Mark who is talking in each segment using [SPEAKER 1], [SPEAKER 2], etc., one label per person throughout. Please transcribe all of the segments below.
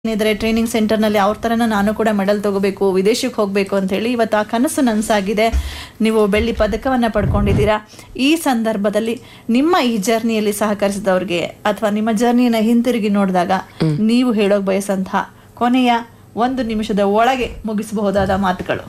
[SPEAKER 1] ಏನಿದ್ರೆ training ಸೆಂಟರ್ನಲ್ಲಿ ಅವ್ರ ಥರನ ನಾನು ಕೂಡ ಮೆಡಲ್ ತಗೋಬೇಕು ವಿದೇಶಕ್ಕೆ ಹೋಗಬೇಕು ಅಂತ ಹೇಳಿ ಇವತ್ತು ಆ ಕನಸು ನನಸಾಗಿದೆ ನೀವು ಬೆಳ್ಳಿ ಪದಕವನ್ನು ಪಡ್ಕೊಂಡಿದ್ದೀರಾ ಈ ಸಂದರ್ಭದಲ್ಲಿ ನಿಮ್ಮ ಈ ಜರ್ನಿಯಲ್ಲಿ ಸಹಕರಿಸಿದವ್ರಿಗೆ ಅಥವಾ ನಿಮ್ಮ ಜರ್ನಿಯನ್ನು ಹಿಂತಿರುಗಿ ನೋಡಿದಾಗ ನೀವು ಹೇಳೋಕೆ ಬಯಸಂತಹ ಕೊನೆಯ ಒಂದು ನಿಮಿಷದ ಒಳಗೆ ಮುಗಿಸಬಹುದಾದ ಮಾತುಗಳು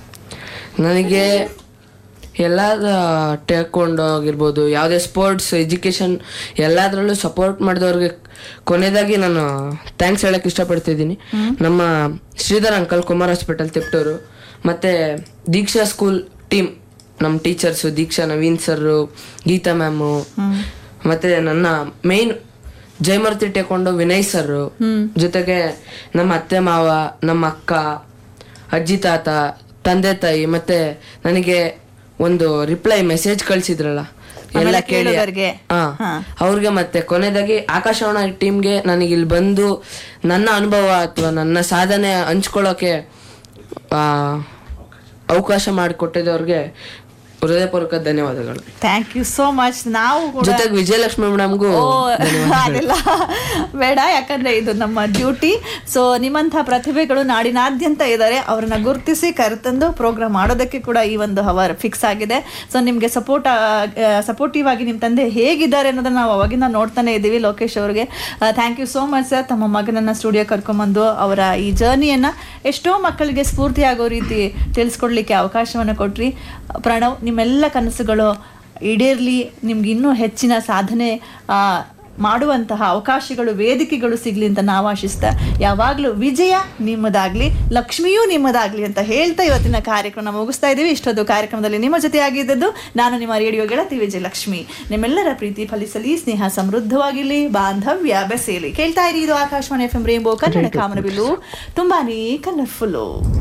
[SPEAKER 2] ನನಗೆ ಎಲ್ಲ ಟೇಕೊಂಡು ಆಗಿರ್ಬೋದು ಯಾವುದೇ ಸ್ಪೋರ್ಟ್ಸ್ ಎಜುಕೇಷನ್ ಎಲ್ಲದರಲ್ಲೂ ಸಪೋರ್ಟ್ ಮಾಡಿದವ್ರಿಗೆ ಕೊನೆಯದಾಗಿ ನಾನು ಥ್ಯಾಂಕ್ಸ್ ಹೇಳಕ್ ಇಷ್ಟಪಡ್ತಿದ್ದೀನಿ ನಮ್ಮ ಶ್ರೀಧರ್ ಅಂಕಲ್ ಕುಮಾರ್ ಹಾಸ್ಪಿಟಲ್ ತಿಪ್ಟೂರು ಮತ್ತೆ ದೀಕ್ಷಾ ಸ್ಕೂಲ್ ಟೀಮ್ ನಮ್ಮ teachers Deeksha Naveen sir Geetha ma'am ಮತ್ತೆ ನನ್ನ ಮೇನ್ ಜಯಮೂರ್ತಿ ಟೇಕೊಂಡು ವಿನಯ್ ಸರ್ ಜೊತೆಗೆ ನಮ್ಮ ಅತ್ತೆ ಮಾವ ನಮ್ಮ ಅಕ್ಕ ಅಜ್ಜಿ ತಾತ ತಂದೆ ತಾಯಿ ಮತ್ತೆ ನನಗೆ ಒಂದು ರಿಪ್ಲೈ ಮೆಸೇಜ್ ಕಳ್ಸಿದ್ರಲ್ಲ ಎಲ್ಲ
[SPEAKER 1] ಆಮೇಲೆ
[SPEAKER 2] ಕೇಳಿ
[SPEAKER 1] ಕೇಳುಗರಿಗೆ.
[SPEAKER 2] ಹಾ
[SPEAKER 1] ಹಾ.
[SPEAKER 2] ಅವ್ರಿಗೆ ಮತ್ತೆ ಕೊನೆಯದಾಗಿ ಆಕಾಶವಾಣಿ ಟೀಮ್ಗೆ ನನಗೆ ಇಲ್ಲಿ ಬಂದು ನನ್ನ ಅನುಭವ ಅಥವಾ ನನ್ನ ಸಾಧನೆ ಹಂಚ್ಕೊಳ್ಳೋಕೆ ಆ, ಅವಕಾಶ ಮಾಡಿಕೊಟ್ಟಿದ್ದವ್ರಿಗೆ ಹೃದಯಪೂರ್ವಕ ಧನ್ಯವಾದಗಳು
[SPEAKER 1] ಥ್ಯಾಂಕ್ ಯು ಸೋ ಮಚ್ ನಾವು ಕೂಡ
[SPEAKER 2] ಜೊತೆಗೆ ವಿಜಯಲಕ್ಷ್ಮಿ ಮೇಡಮ್ಗೂ
[SPEAKER 1] ಓ ಅದೆಲ್ಲ ಬೇಡ ಯಾಕಂದ್ರೆ ಇದು ನಮ್ಮ ಡ್ಯೂಟಿ ಸೊ ನಿಮ್ಮಂತಹ ಪ್ರತಿಭೆಗಳು ನಾಡಿನಾದ್ಯಂತ ಇದ್ದಾರೆ ಅವ್ರನ್ನ ಗುರುತಿಸಿ ಕರೆತಂದು ಪ್ರೋಗ್ರಾಮ್ ಮಾಡೋದಕ್ಕೆ ಕೂಡ ಈ ಒಂದು ಹವರ್ ಫಿಕ್ಸ್ ಆಗಿದೆ ಸೊ ನಿಮಗೆ ಸಪೋರ್ಟ್ ಸಪೋರ್ಟಿವ್ ಆಗಿ ನಿಮ್ಮ ತಂದೆ ಹೇಗಿದ್ದಾರೆ ಅನ್ನೋದನ್ನ ನಾವು ಅವಾಗಿಂದ ನೋಡ್ತಾನೆ ಇದ್ದೀವಿ ಲೋಕೇಶ್ ಅವ್ರಿಗೆ thank you so much sir ತಮ್ಮ ಮಗನನ್ನ ಸ್ಟುಡಿಯೋ ಕರ್ಕೊಂಬಂದು ಅವರ ಈ ಜರ್ನಿಯನ್ನ ಎಷ್ಟೋ ಮಕ್ಕಳಿಗೆ ಸ್ಫೂರ್ತಿಯಾಗೋ ರೀತಿ ತಿಳಿಸ್ಕೊಡ್ಲಿಕ್ಕೆ ಅವಕಾಶವನ್ನು ಕೊಟ್ರಿ ಪ್ರಣವ್ ನಿಮ್ಮೆಲ್ಲ ಕನಸುಗಳು ಈಡೇರ್ಲಿ ನಿಮ್ಗೆ ಇನ್ನೂ ಹೆಚ್ಚಿನ ಸಾಧನೆ ಆ, ಮಾಡುವಂತಹ ಅವಕಾಶಗಳು ವೇದಿಕೆಗಳು ಸಿಗ್ಲಿ ಅಂತ ನಾವು ಆಶಿಸ್ತಾ ಯಾವಾಗಲೂ ವಿಜಯ ನಿಮ್ಮದಾಗ್ಲಿ ಲಕ್ಷ್ಮಿಯೂ ನಿಮ್ಮದಾಗ್ಲಿ ಅಂತ ಹೇಳ್ತಾ ಇವತ್ತಿನ ಕಾರ್ಯಕ್ರಮ ಮುಗಿಸ್ತಾ ಇದ್ದೀವಿ ಇಷ್ಟೊಂದು ಕಾರ್ಯಕ್ರಮದಲ್ಲಿ ನಿಮ್ಮ ಜೊತೆ ಆಗಿದ್ದದ್ದು ನಾನು ನಿಮ್ಮ ರೇಡಿಯೋ ಗೆಳತಿ ವಿಜಯಲಕ್ಷ್ಮಿ ನಿಮ್ಮೆಲ್ಲರ ಪ್ರೀತಿ ಫಲಿಸಲಿ ಸ್ನೇಹ ಸಮೃದ್ಧವಾಗಿರಲಿ ಬಾಂಧವ್ಯ ಬೆಸೆಯಲಿ ಕೇಳ್ತಾ ಇರಿ ಇದು Akashvani F M Rainbow Kannada ಕಾಮನಬಿಲ್ಲು ತುಂಬಾನೇ ಕಲರ್ಫುಲ್ಲು